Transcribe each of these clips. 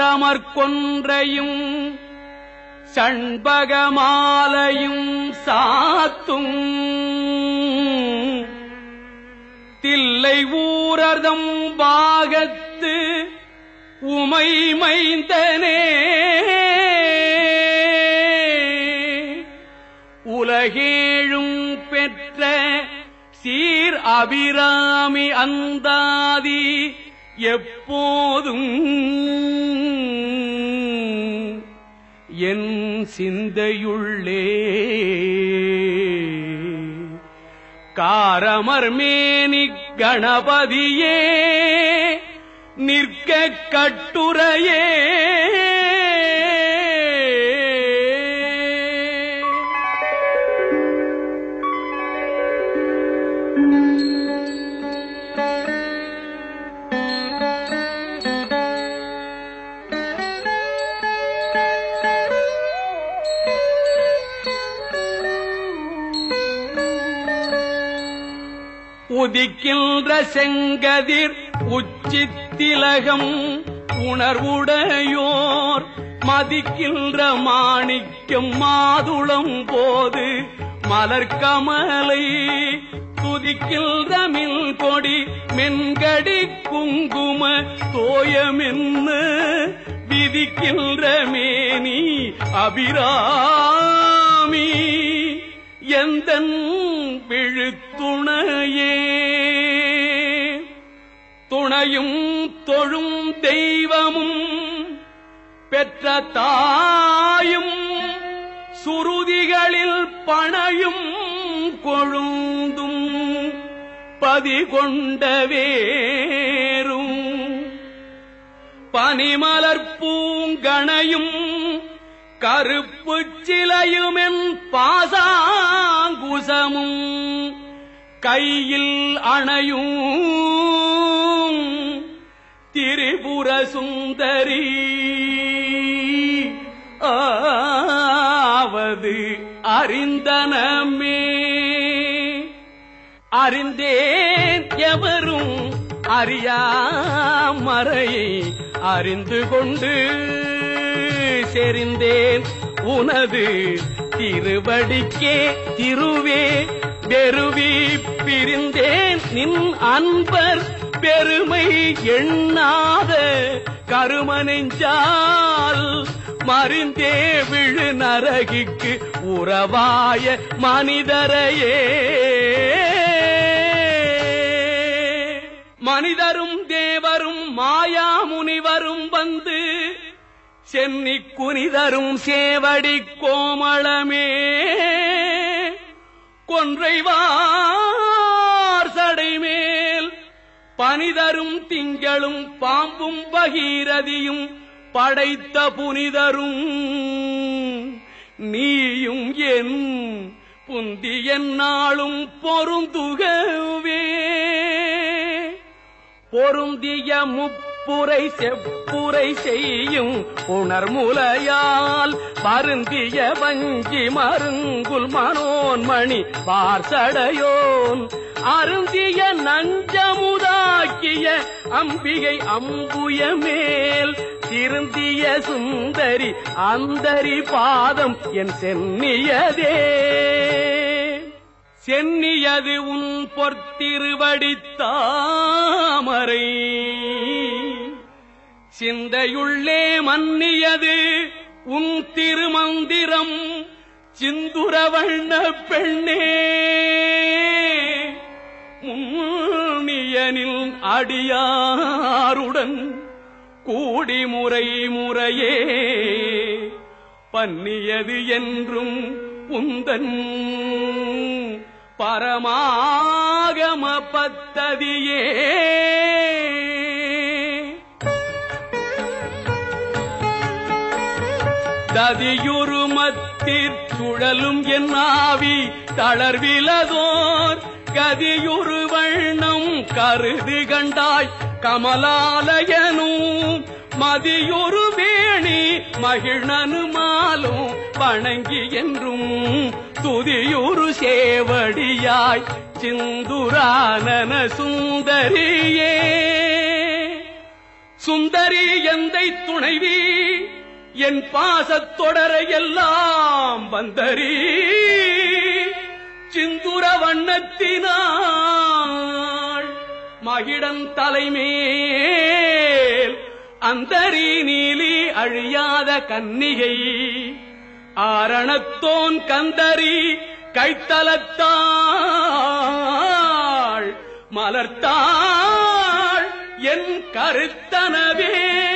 சரமற் கொன்றையும் சண்பகமாலையும் சாத்தும் தில்லை ஊரதம் பாகத்து உமை மைந்தனே உலகேழும் பெற்ற சீர் அபிராமி அந்தாதி எப்போதும் என் சிந்தையுள்ளே காரமர்மேனி கணபதியே நிற்க கட்டுரையே உதிக்கின்ற செங்கதிர் உச்சித்திலகம் உணர்வுடையோர் மதிக்கின்ற மாணிக்கம் மாதுளம் போது மலர்கமலை துதிக்கின்ற மில் கொடி மென்கடி குங்கும தோயமென்ன விதிக்கின்ற மேனி அபிராமி எந்தன் விழுத்துணையே துணையும் தொழும் தெய்வமும் பெற்ற தாயும் சுருதிகளில் பணையும் கொழுந்தும் பதி கொண்ட வேரும் பனிமலர் பூங்கணையும் கருப்பு சிலையுமென் பாசாங்குசமும் கையில் அணையும் திரிபுர சுந்தரி ஆவது அறிந்தனமே அறிந்தேன் எவரும் அறியாமறையை அறிந்து கொண்டு செறிந்தேன் உனது திருவடிக்கே திருவே வெறுவி பிரிந்தேன் நின் அன்பர் பெருமை எண்ணாத கருமனெஞ்சால் மறிந்தே விழு நரகிக்கு உறவாய மனிதரையே மனிதரும் தேவரும் மாயா முனிவரும் வந்து சென்னி குனிதரும் சேவடி கோமளமே கொன்றைவார் சடைமேல் பனிதரும் திங்களும் பாம்பும் பகீரதியும் படைத்த புனிதரும் நீயும் என் புந்திய நாளும் பொருந்துகவே பொருந்திய முப்புரை செப்புரை செய்யும் உணர்முலையால் பருந்திய வஞ்சி மருங்குல் மனோன்மணி பார்சடையோன் அருந்திய நஞ்சமுதாக்கிய அம்பிகை அம்புய மேல் திருந்திய சுந்தரி அந்தரி பாதம் என் சென்னியதே சென்னியது உன் பொற்திருவடித்தாமரை சிந்தையுள்ளே மன்னியது உன் திருமந்திரம் சிந்துரவண்ண பெண்ணே முன்னியனில் அடியாருடன் கூடி முறை முறையே பன்னியது என்றும் உந்தன் பரமாகம பத்ததியே ததியுருமத்திற் சுழலும் என் ஆவி தளர்விலதோர் கதியுரு வண்ணம் கருது கண்டாய் கமலாலயனும் மதியொரு வேணி மகிழ்னனுமாலும் வணங்கி என்றும் துதியுரு சேவடியாய் சிந்துரானன சுந்தரியே சுந்தரி எந்தை துணைவி என் பாசத் தொடரை எல்லாம் வந்தரி சிந்துர வண்ணத்தினாள் மகிடன் தலைமேல் அந்தரி நீலி அழியாத கன்னிகை ஆரணத்தோன் கந்தரி கைத்தலத்தாள் மலர்த்தாள் என் கருத்தனவே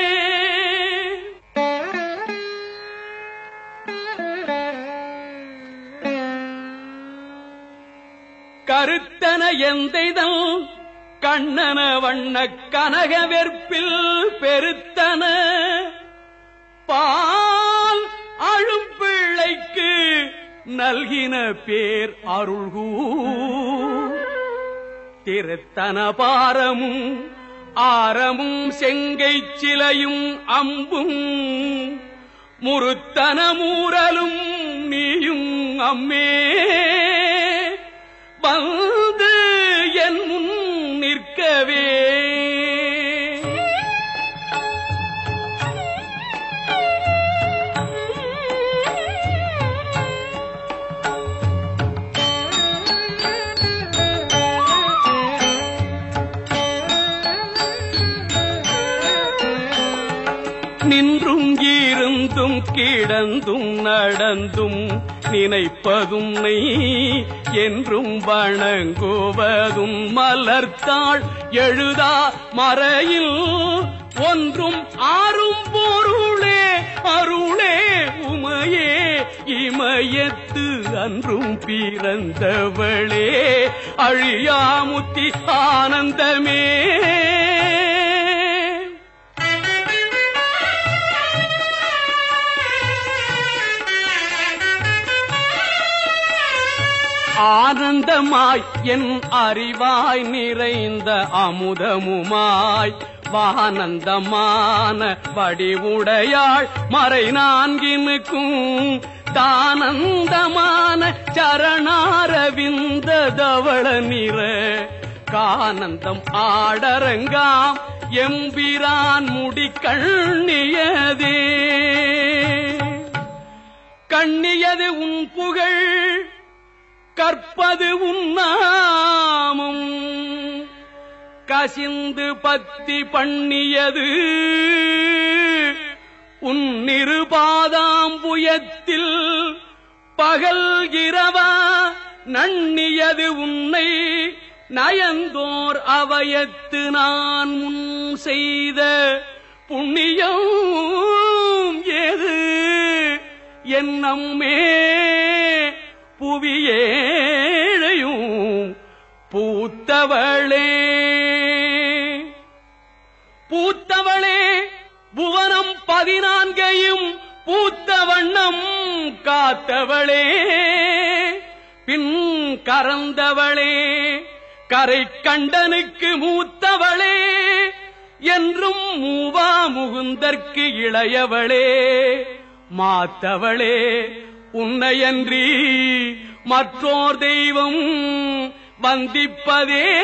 கருத்தன எந்தைதல் கண்ணன வண்ண கனக வெற்பில் பெருத்தன பால் அழும் பிள்ளைக்கு நல்கின பேர் அருள்கூ திருத்தன பாரமும் ஆரமும் செங்கை சிலையும் அம்பும் முருத்தன மூரலும் நீயும் அம்மே வந்து என் முன் நிற்கவே நின்றும் இருந்தும் கிடந்தும் நடந்தும் நினைப்பதும் நீ என்றும் வணங்குவதும் மலர்த்தாள் எழுதா மறையில் ஒன்றும் ஆறும் பொருளே அருளே உமையே இமயத்து அன்றும் பிறந்தவளே அழியாமுத்தி ஆனந்தமே ஆனந்தமாய் என் அறிவாய் நிறைந்த அமுதமுமாய் வானந்தமான வடிவுடையாள் மறை நான்கினுக்கும் தானந்தமான சரணாரவிந்த தவள நிற கானந்தம் ஆடரங்காம் எம்பிரான் முடி கண்ணியதே கண்ணியது உன் புகழ் கற்பது உன்னாமும் கசிந்து பத்தி பண்ணியது உன் நிருபாதாம்புயத்தில் பகல் இரவா நன்னியது உன்னை நயந்தோர் அவயத்து நான் முன் செய்த புண்ணியம் ஏது என் நம்மே புவியேழையும் பூத்தவளே பூத்தவளே புவனம் பதினான்கையும் பூத்த வண்ணம் காத்தவளே பின் கறந்தவளே கரை கண்டனுக்கு மூத்தவளே என்றும் மூவா முகுந்தற்கு இளையவளே மாத்தவளே உன்னையன்றி மற்றோர் தெய்வம் வந்திப்பதே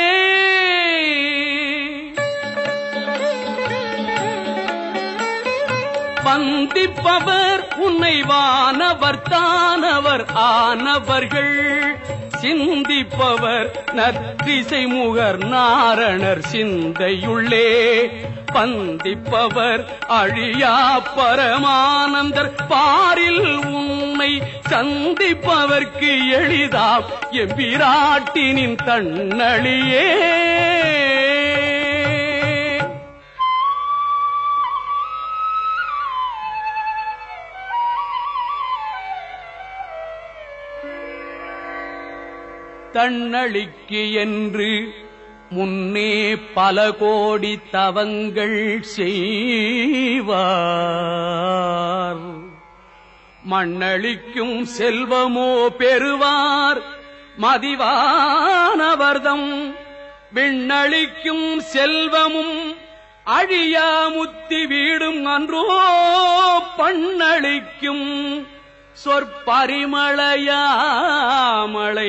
வந்திப்பவர் உன்னை வானவர் தானவர் ஆனவர்கள் சிந்திப்பவர் நற்றிசை முகர் நாரணர் சிந்தையுள்ளே பந்திப்பவர் அழியா பரமானந்தர் பாரில் உன்னை சந்திப்பவர்க்கு எளிதாம் எம்பிராட்டினின் தன்னழியே தன்னழிக்கு என்று முன்னே பல கோடி தவங்கள் செய்வார் மண்ணளிக்கும் செல்வமோ பெறுவார் மதிவானவர்தம் விண்ணளிக்கும் செல்வமும் அழியா முத்தி வீடும் அன்றோ பண்ணளிக்கும் சொற்பரிமளையாமலை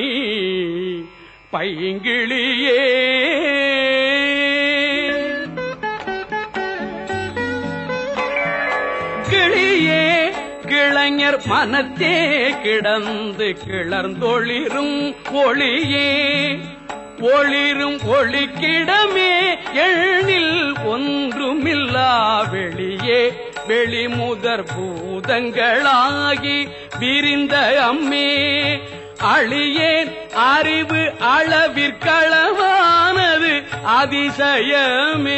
பைங்கிளியே கவிஞர் மனத்தே கிடந்து கிளர்ந்தொளிரும் ஒளியே ஒளிரும் ஒளிக்கிடமே எண்ணில் ஒன்றுமில்லா வெளியே வெளிமுதற் பூதங்களாகி விரிந்த அம்மே அழியேன் அறிவு அளவிற்களவானது அதிசயமே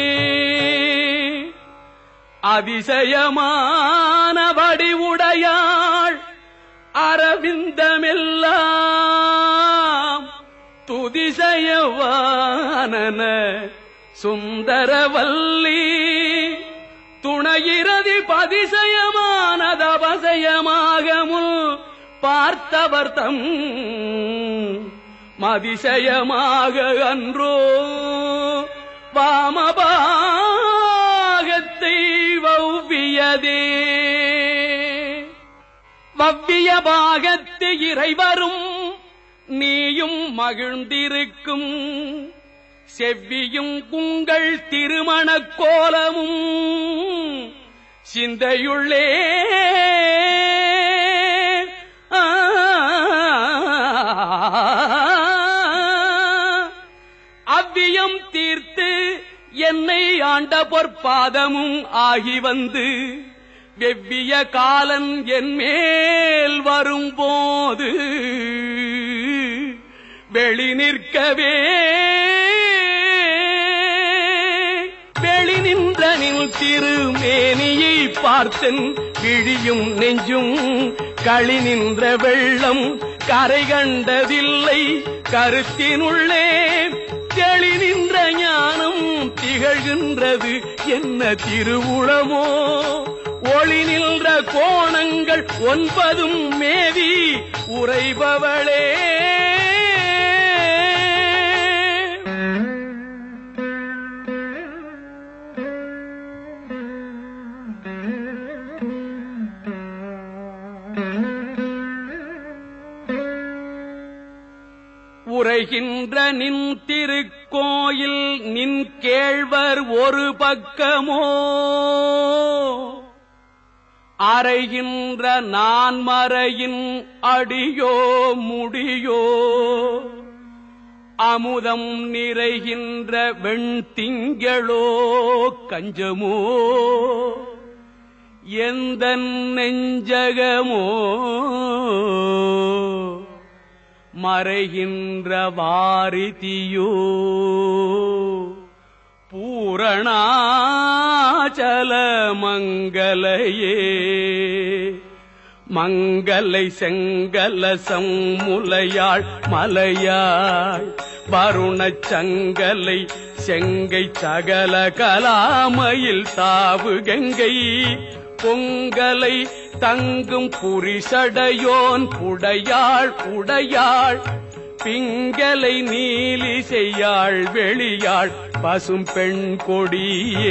அதிசயமான வடிவுடையாள் அரவிந்தமெல்லாம் துதிசயவானன சுந்தரவல்லி துணையிறதி பதிசயமானதபசயமாக முன் பார்த்தவர்த்தம் மதிசயமாக அன்றோ வாமபாகத்தை வவ்வியதே வவ்விய பாகத்து இறைவரும் நீயும் மகிழ்ந்திருக்கும் செவ்வியும் உங்கள் திருமணக் கோலமும் சிந்தையுள்ளே ஆ, அவ்வியம் தீர்த்து என்னை ஆண்ட பொற்பாதமும் ஆகி வந்து வெவ்விய காலன் என் மேல் வரும்போது வெளி நிற்கவே வெளி நின்ற நின் திருமேனியை பார்த்தன் விழியும் நெஞ்சும் களி நின்ற வெள்ளம் கரை கண்டதில்லை கருத்தினுள்ளே தெளி நின்ற ஞானம் திகழ்கின்றது என்ன திருவுளமோ ஒளி நின்ற கோணங்கள் ஒன்பதும் மேவி உறைபவளே உரைகின்ற நின் திருக்கோயில் நின் கேழ்வர் ஒரு பக்கமோ அறைகின்ற நான் மறையின் அடியோ முடியோ அமுதம் நிறைகின்ற வெண்திங்களோ கஞ்சமோ எந்த நெஞ்சகமோ மறைகின்ற வாரிதியோ பூரணாச்சல மங்கலையே மங்கலை செங்கலசம் முலையாள் மலையாள் வருணச் சங்கலை செங்கை சகல கலாமையில் தாவு கங்கை பொங்கலை தங்கும் புரிசடையோன் புடையாள் உடையாள் பிங்கலை நீலி செய்யாள் வெளியாள் பசும் பெண் கொடியே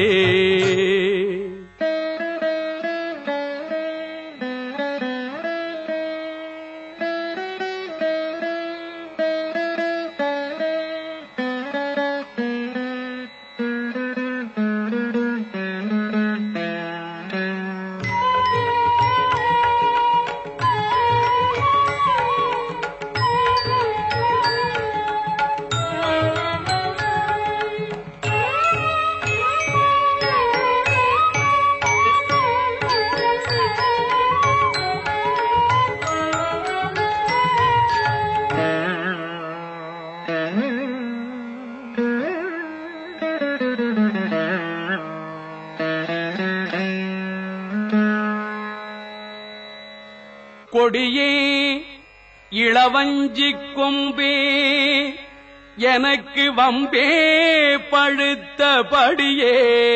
கொடியே இளவஞ்சி கொம்பே எனக்கு வம்பே பழுத்தபடியே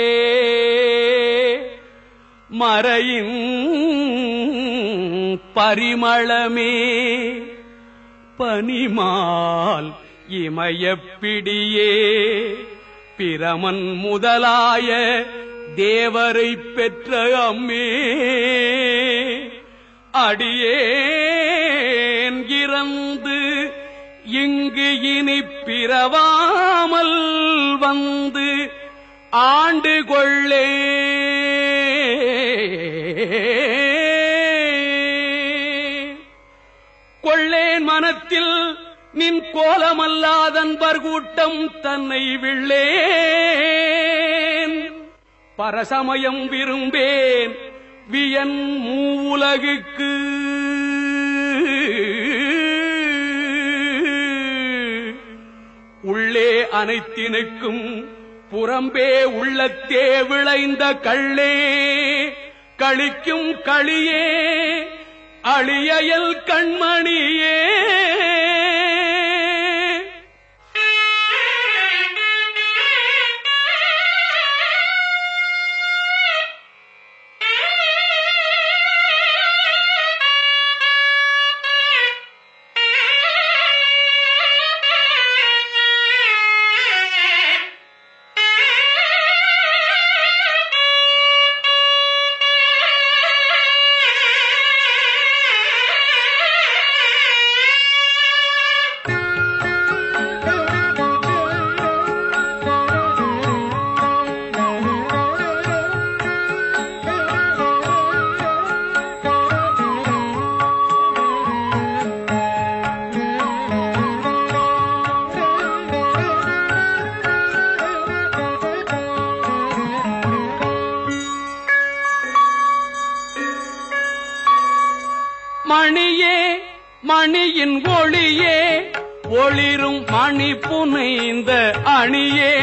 மறையின் பரிமளமே பனிமால் இமயப்பிடியே பிரமன் முதலாய தேவரை பெற்ற அம்மே அடியேன் இறந்து இங்கு இனி பிறவாமல் வந்து ஆண்டு கொள்ளே கண்டேன் மனத்தில் நின் கோலமல்லாதன்பர் கூட்டம் தன்னை விள்ளேன் பரசமயம் விரும்பேன் வியன் மூவுலகுக்கு உள்ளே அனைத்தினுக்கும் புறம்பே உள்ளத்தே விளைந்த கள்ளே களிக்கும் களியே அழியல் கண்மணியே மணியே மணியின் ஒளியே ஒளிரும் மணி புனைந்த அணியே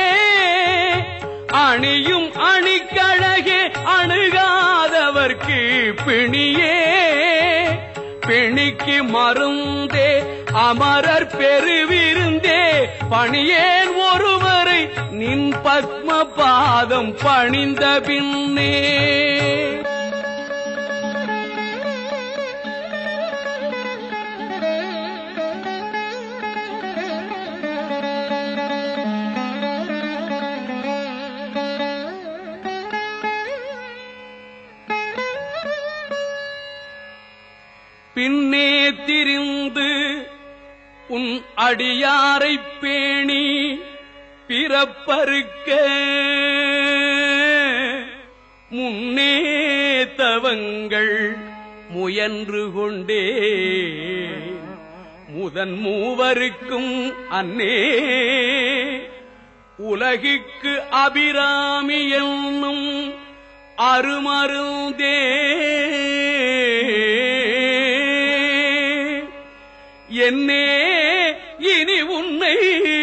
அணியும் அணிக்கழகே அணுகாதவர்க்கு பிணியே பிணிக்கு மருந்தே அமரர் பெருவிருந்தே பணியேன் ஒருவரை நின் பத்ம பாதம் பணிந்த பின்னே பின்னே திரிந்து உன் அடியாரைப் பேணி பிறப்பறுக்க முன்னே தவங்கள் முயன்று கொண்டே முதன் மூவருக்கும் அன்னே உலகிற்கு அபிராமி என்னும் அருமருந்தே என்னே இனி உன்னை